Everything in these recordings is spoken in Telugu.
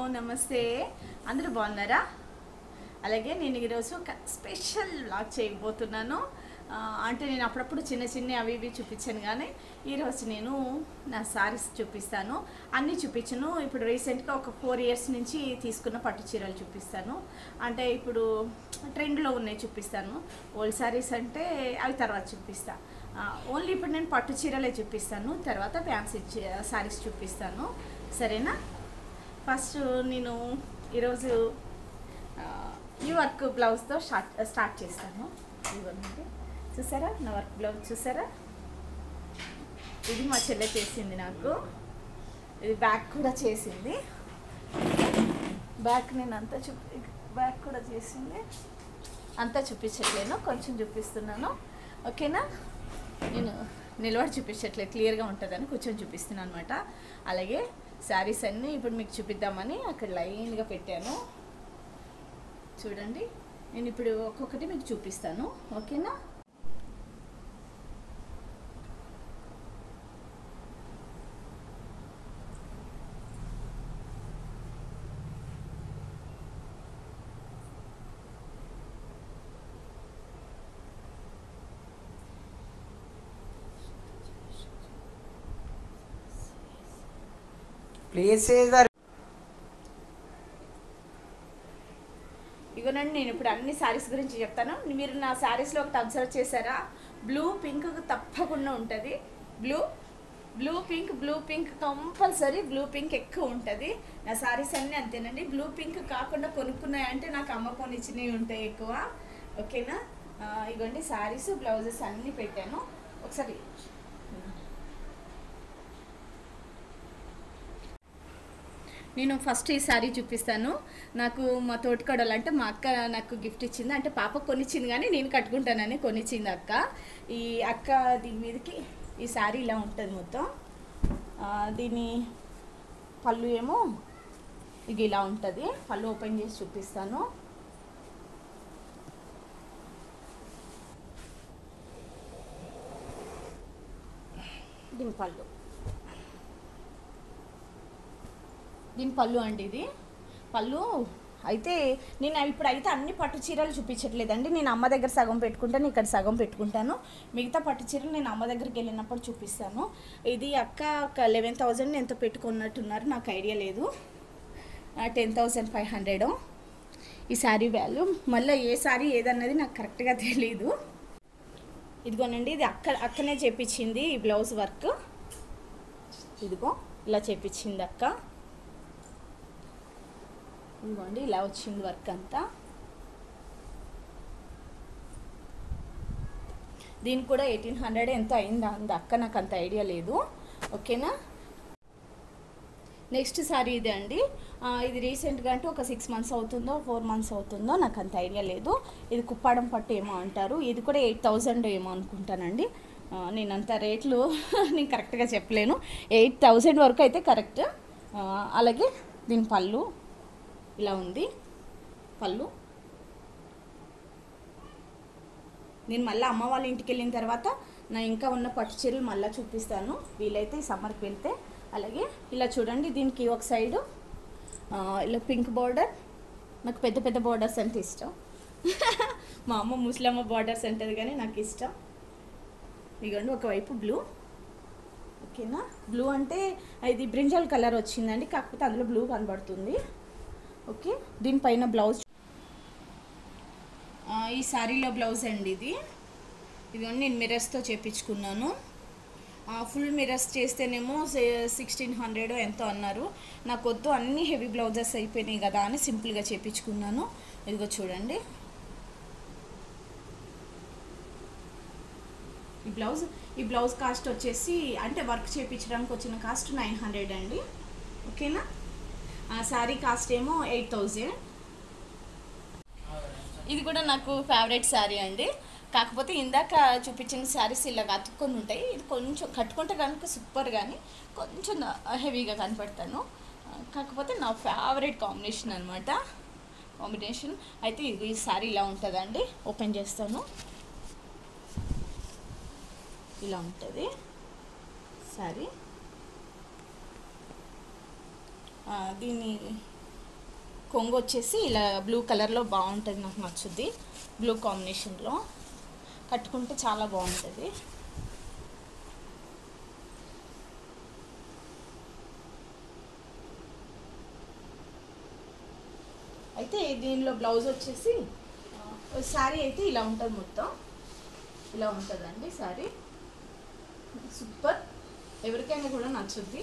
నమస్తే అందరూ బాగున్నారా అలాగే నేను ఈరోజు ఒక స్పెషల్ వ్లాగ్ చేయబోతున్నాను ఆ, అంటే నేను అప్పుడప్పుడు చిన్న చిన్న అవి ఇవి చూపించాను కానీ ఈరోజు నేను నా సారీస్ చూపిస్తాను అన్నీ చూపించను ఇప్పుడు రీసెంట్గా ఒక ఫోర్ ఇయర్స్ నుంచి తీసుకున్న పట్టు చీరలు చూపిస్తాను అంటే ఇప్పుడు ట్రెండ్లో ఉన్నాయి చూపిస్తాను ఓల్డ్ సారీస్ అంటే అవి తర్వాత చూపిస్తా ఓన్లీ ఇప్పుడు నేను పట్టు చీరలే చూపిస్తాను తర్వాత ఫ్యాన్సీ సారీస్ చూపిస్తాను సరేనా ఫస్ట్ నేను ఈరోజు ఆ, ఈ వర్క్ బ్లౌజ్తో స్టార్ట్ స్టార్ట్ చేస్తాను ఇవ్వండి చూసారా నా వర్క్ బ్లౌజ్ చూసారా ఇది మా చెల్లె చేసింది నాకు ఇది బ్యాక్ కూడా చేసింది బ్యాక్ నేను అంతా చూపి బ్యాక్ కూడా చేసింది అంతా చూపించట్లేను కొంచెం చూపిస్తున్నాను ఓకేనా నేను నిలబడి చూపించట్లేదు క్లియర్గా ఉంటుందని కొంచెం చూపిస్తున్నాను అనమాట అలాగే శారీస్ అన్నీ ఇప్పుడు మీకు చూపిద్దామని అక్కడ లైన్గా పెట్టాను చూడండి నేను ఇప్పుడు ఒక్కొక్కటి మీకు చూపిస్తాను ఓకేనా ప్లీజ్ సీజర్ ఇగోనండి నేను ఇప్పుడు అన్ని శారీస్ గురించి చెప్తాను మీరు నా శారీస్లో ఒకటి అబ్జర్వ్ చేశారా బ్లూ పింక్ తప్పకుండా ఉంటుంది blue blue pink blue pink compulsory blue pink ఎక్కువ ఉంటుంది నా శారీస్ అన్నీ అంతేనండి బ్లూ పింక్ కాకుండా కొనుక్కున్నాయంటే నాకు అమ్మ కొనిచ్చినవి ఉంటాయి ఎక్కువ ఓకేనా ఆ, ఇగోండి శారీస్ బ్లౌజెస్ అన్నీ పెట్టాను ఒకసారి నేను ఫస్ట్ ఈ శారీ చూపిస్తాను నాకు మా తోటికోడలు అంటే మా అక్క నాకు గిఫ్ట్ ఇచ్చింది అంటే పాప కొనిచ్చింది కానీ నేను కట్టుకుంటానని కొనిచ్చింది అక్క ఈ అక్క దీని మీదకి ఈ శారీ ఇలా ఉంటుంది మొత్తం ఆ, దీని పళ్ళు ఏమో ఇది ఇలా ఉంటుంది పళ్ళు ఓపెన్ చేసి చూపిస్తాను దీని పళ్ళు దీని పళ్ళు అండి ఇది పళ్ళు అయితే నేను ఇప్పుడు అయితే అన్ని పట్టు చీరలు చూపించట్లేదండి నేను అమ్మ దగ్గర సగం పెట్టుకుంటాను ఇక్కడ సగం పెట్టుకుంటాను మిగతా పట్టు చీరలు నేను అమ్మ దగ్గరికి వెళ్ళినప్పుడు చూపిస్తాను ఇది అక్క ఒక లెవెన్ థౌజండ్ ఎంత పెట్టుకున్నట్టున్నారు నాకు ఐడియా లేదు టెన్ థౌజండ్ ఫైవ్ హండ్రెడ్ ఈ శారీ వాల్యూ మళ్ళీ ఏ శారీ ఏదన్నది నాకు కరెక్ట్గా తెలీదు ఇదిగోనండి ఇది అక్క అక్కనే చేపించింది ఈ బ్లౌజ్ వర్క్ ఇదిగో ఇలా చేపించింది అక్క ఇదిగోండి ఇలా వచ్చింది వర్క్ అంతా దీనికి కూడా ఎయిటీన్ హండ్రెడ్ ఎంతో అయిందా అంది అక్క నాకు అంత ఐడియా లేదు ఓకేనా నెక్స్ట్ సారీ ఇదే అండి ఆ, ఇది రీసెంట్గా అంటే ఒక సిక్స్ మంత్స్ అవుతుందో ఫోర్ మంత్స్ అవుతుందో నాకు అంత ఐడియా లేదు ఇది కుప్పాడం పట్టు ఏమో అంటారు ఇది కూడా ఎయిట్ థౌజండ్ ఏమో అనుకుంటానండి ఆ, నేను అంత రేట్లు నేను కరెక్ట్గా చెప్పలేను ఎయిట్ థౌజండ్ వరకు అయితే కరెక్ట్ ఆ, అలాగే దీని పళ్ళు ఇలా ఉంది పళ్ళు నేను మళ్ళీ అమ్మ వాళ్ళ ఇంటికి వెళ్ళిన తర్వాత నా ఇంకా ఉన్న పట్టు చీరలు మళ్ళీ చూపిస్తాను వీలైతే ఈ సమ్మర్కి వెళ్తే అలాగే ఇలా చూడండి దీనికి ఒక సైడు ఆ, ఇలా పింక్ బార్డర్ నాకు పెద్ద పెద్ద బార్డర్స్ అంటే ఇష్టం మా అమ్మ ముస్లమ్మ బార్డర్స్ అంటది కానీ నాకు ఇష్టం ఇదిగోండి ఒకవైపు బ్లూ ఓకేనా బ్లూ అంటే ఇది బ్రింజల్ కలర్ వచ్చిందండి కాకపోతే అందులో బ్లూ కనబడుతుంది ఓకే దీనిపైన బ్లౌజ్ ఆ, ఈ శారీలో బ్లౌజ్ అండి ఇది ఇదిగోండి నేను మిరర్స్తో చేపించుకున్నాను ఫుల్ మిరర్స్ చేస్తేనేమో సిక్స్టీన్ హండ్రెడ్ ఎంతో అన్నారు నాకు వద్దు అన్ని హెవీ బ్లౌజెస్ అయిపోయినాయి కదా అని సింపుల్గా చేపించుకున్నాను ఇదిగో చూడండి ఈ బ్లౌజ్ ఈ బ్లౌజ్ కాస్ట్ వచ్చేసి అంటే వర్క్ చేయించడానికి వచ్చిన కాస్ట్ నైన్ హండ్రెడ్ అండి ఓకేనా ఆ శారీ కాస్ట్ ఏమో ఎయిట్ థౌజండ్ ఇది కూడా నాకు ఫేవరెట్ శారీ అండి కాకపోతే ఇందాక చూపించిన శారీస్ ఇలా అతుక్కొని ఉంటాయి ఇది కొంచెం కట్టుకుంటే కనుక సూపర్ కానీ కొంచెం హెవీగా కనపడతాను ఆ, కాకపోతే నా ఫేవరెట్ కాంబినేషన్ అనమాట కాంబినేషన్ అయితే ఇది ఈ శారీ ఇలా ఉంటుందండి ఓపెన్ చేస్తాను ఇలా ఉంటుంది శారీ ఆ, దీని కొంగు వచ్చేసి ఇలా బ్లూ కలర్లో బాగుంటుంది నాకు నచ్చుద్ది బ్లూ కాంబినేషన్లో కట్టుకుంటే చాలా బాగుంటుంది అయితే దీనిలో బ్లౌజ్ వచ్చేసి శారీ అయితే ఇలా ఉంటుంది మొత్తం ఇలా ఉంటుందండి శారీ సూపర్ ఎవరికైనా కూడా నచ్చుద్ది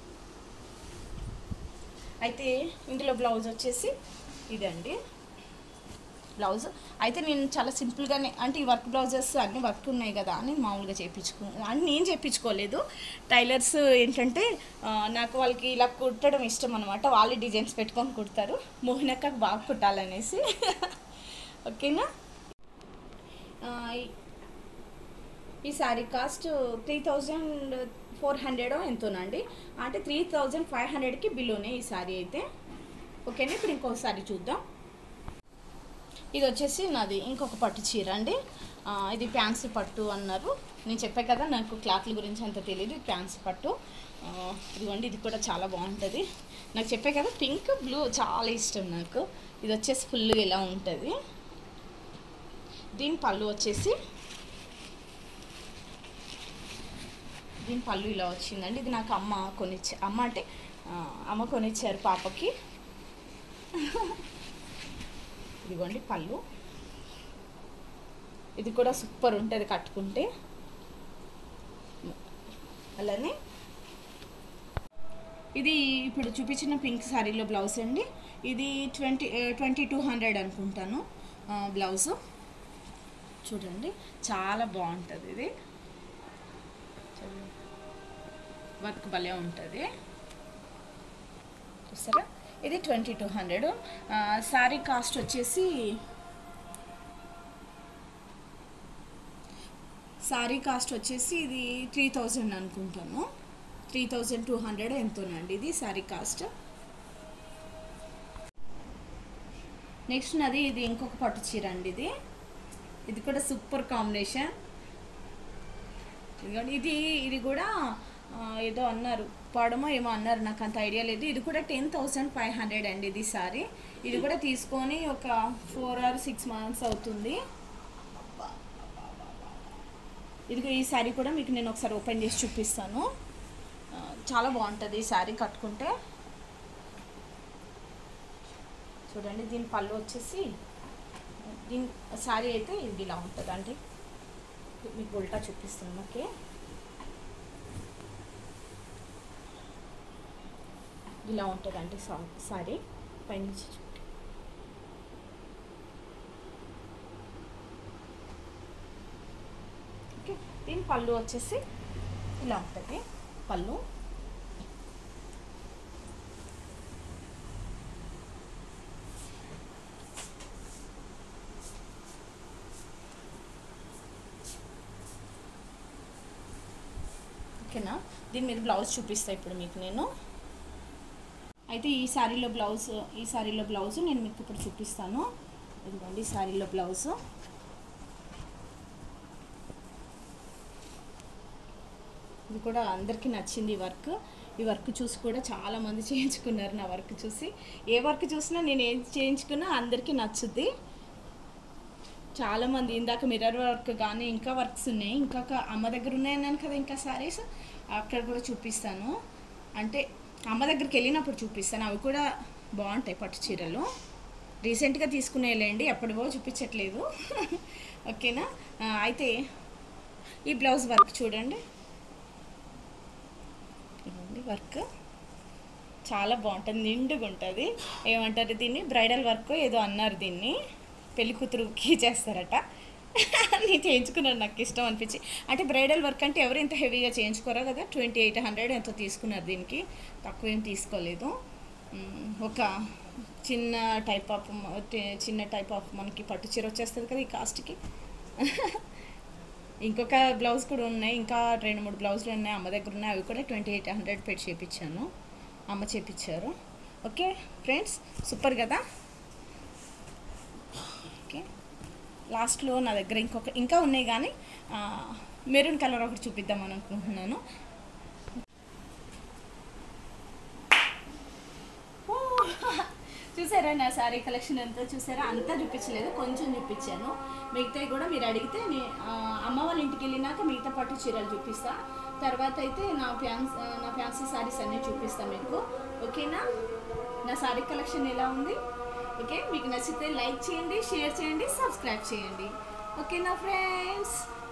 అయితే ఇందులో బ్లౌజ్ వచ్చేసి ఇదండి బ్లౌజ్ అయితే నేను చాలా సింపుల్గానే అంటే ఈ వర్క్ బ్లౌజెస్ అన్ని వర్క్ ఉన్నాయి కదా అని మామూలుగా చేయించుకో అని నేను చేయించుకోలేదు టైలర్స్ ఏంటంటే ఆ, నాకు వాళ్ళకి ఇలా కుట్టడం ఇష్టం అనమాట వాళ్ళే డిజైన్స్ పెట్టుకొని కుడతారు మోహినక్కకు బాగా కుట్టాలనేసి ఓకేనా ఆ, ఈ- ఈ sari cost three thousand four hundred ఎంతోనండి అంటే త్రీ థౌజండ్ ఫైవ్ హండ్రెడ్కి బిలోనే ఈ శారీ అయితే ఓకేనా ఇప్పుడు ఇంకొక శారీ చూద్దాం ఇది వచ్చేసి నాది ఇంకొక పట్టు చీర అండి ఆ, ఇది ఫ్యాన్సీ పట్టు అన్నారు నేను చెప్పా కదా నాకు క్లాత్ల గురించి అంత తెలియదు ఇది ఫ్యాన్సీ పట్టు ఆ, ఇదిగోండి ఇది కూడా చాలా బాగుంటుంది నాకు చెప్పే కదా పింక్ బ్లూ చాలా ఇష్టం నాకు ఇది వచ్చేసి ఫుల్గా ఇలా ఉంటుంది దీని పళ్ళు వచ్చేసి దీని పళ్ళు ఇలా వచ్చిందండి ఇది నాకు అమ్మ కొనిచ్చా అమ్మ అంటే ఆ, అమ్మ కొనిచ్చారు పాపకి ఇదిగోండి పళ్ళు ఇది కూడా సూపర్ ఉంటుంది కట్టుకుంటే అలానే ఇది ఇప్పుడు చూపించిన పింక్ శారీలో బ్లౌజ్ అండి ఇది ట్వంటీ ట్వంటీ టూ హండ్రెడ్ అనుకుంటాను ఆ, బ్లౌజు చూడండి చాలా బాగుంటుంది ఇది చూడండి. వర్క్ భలే ఉంటుంది చూస్తారా ఇది twenty two hundred sari cost వచ్చేసి శారీ కాస్ట్ వచ్చేసి ఇది త్రీ థౌజండ్ అనుకుంటాను త్రీ థౌజండ్ టూ హండ్రెడ్ ఎంతోనండి ఇది శారీ కాస్ట్ నెక్స్ట్ నాది ఇది ఇంకొక పట్టు చీర అండి ఇది ఇది కూడా సూపర్ కాంబినేషన్ ఇదిగోండి ఇది ఇది కూడా ఆ, ఏదో అన్నారు పడమో ఏమో అన్నారు నాకు అంత ఐడియా లేదు ఇది కూడా టెన్ థౌసండ్ ఫైవ్ హండ్రెడ్ అండి ఇది సారీ ఇది కూడా తీసుకొని ఒక ఫోర్ ఆర్ సిక్స్ మంత్స్ అవుతుంది ఇదిగో ఈ శారీ కూడా మీకు నేను ఒకసారి ఓపెన్ చేసి చూపిస్తాను ఆ, చాలా బాగుంటుంది ఈ శారీ కట్టుకుంటే చూడండి దీని పళ్ళు వచ్చేసి దీని శారీ అయితే ఇది ఇలా ఉంటుంది అండి మీకు ఉల్టా చూపిస్తాను ఓకే ఇలా ఉంటుందండి సా సారీ పైనుంచి చూడండి ఓకే దీని పళ్ళు వచ్చేసి ఇలా ఉంటుంది పళ్ళు ఓకేనా దీని మీద బ్లౌజ్ చూపిస్తా ఇప్పుడు మీకు నేను అయితే ఈ శారీలో బ్లౌజ్ ఈ శారీలో బ్లౌజ్ నేను మీకు ఇప్పుడు చూపిస్తాను ఇదిగోండి ఈ శారీలో బ్లౌజ్ ఇది కూడా అందరికీ నచ్చింది ఈ వర్క్ ఈ వర్క్ చూసి కూడా చాలా మంది చేయించుకున్నారు నా వర్క్ చూసి ఏ వర్క్ చూసినా నేను ఏం చేయించుకున్నా అందరికీ నచ్చుద్ది చాలా మంది ఇందాక మిర్రర్ వర్క్ కానీ ఇంకా వర్క్స్ ఉన్నాయి ఇంకా క- అమ్మ దగ్గర ఉన్నాయన్నాను కదా ఇంకా సారీస్ అక్కడ కూడా చూపిస్తాను అంటే అమ్మ దగ్గరికి వెళ్ళినప్పుడు చూపిస్తాను అవి కూడా బాగుంటాయి పట్టు చీరలు రీసెంట్గా తీసుకునేలేండి ఎప్పటివో చూపించట్లేదు ఓకేనా ఆ, అయితే ఈ బ్లౌజ్ వర్క్ చూడండి ఇదిగోండి వర్క్ చాలా బాగుంటుంది నిండుగా ఉంటుంది ఏమంటారు దీన్ని బ్రైడల్ వర్క్ ఏదో అన్నారు దీన్ని పెళ్లి కూతురుకి చేస్తారట నేను చేయించుకున్నాను నాకు ఇష్టం అనిపించి అంటే బ్రైడల్ వర్క్ అంటే ఎవరు ఇంత హెవీగా చేయించుకోరో కదా ట్వంటీ ఎయిట్ హండ్రెడ్ ఎంతో తీసుకున్నారు దీనికి తక్కువ ఏం తీసుకోలేదు మ్, ఒక చిన్న టైప్ ఆఫ్ మ- టి- చిన్న టైప్ ఆఫ్ మనకి పట్టు చీర వచ్చేస్తుంది కదా ఈ కాస్ట్కి ఇంకొక బ్లౌజ్ కూడా ఉన్నాయి ఇంకా రెండు మూడు బ్లౌజులు ఉన్నాయి అమ్మ దగ్గర ఉన్నాయి అవి కూడా ట్వంటీ ఎయిట్ హండ్రెడ్ పెట్టి చేపించాను అమ్మ చేపించారు ఓకే ఫ్రెండ్స్ సూపర్ కదా ఓకే లాస్ట్లో నా దగ్గర ఇంకొక ఇంకా ఉన్నాయి కానీ మెరూన్ కలర్ ఒకటి చూపిద్దామని అనుకుంటున్నాను ఓ, చూసారా నా శారీ కలెక్షన్ ఎంతో చూసారా అంతా చూపించలేదు కొంచెం చూపించాను మిగతాయి కూడా మీరు అడిగితే నే- ఆ, అమ్మ వాళ్ళ ఇంటికి వెళ్ళినాక మిగతా పట్టు చీరలు చూపిస్తా తర్వాత అయితే నా ఫ్యాన్స్ నా ఫ్యాన్సీ శారీస్ అన్నీ చూపిస్తా మీకు ఓకేనా నా శారీ కలెక్షన్ ఎలా ఉంది ఓకే మీకు నచ్చితే లైక్ చేయండి షేర్ చేయండి సబ్స్క్రైబ్ చేయండి ఓకేనా ఫ్రెండ్స్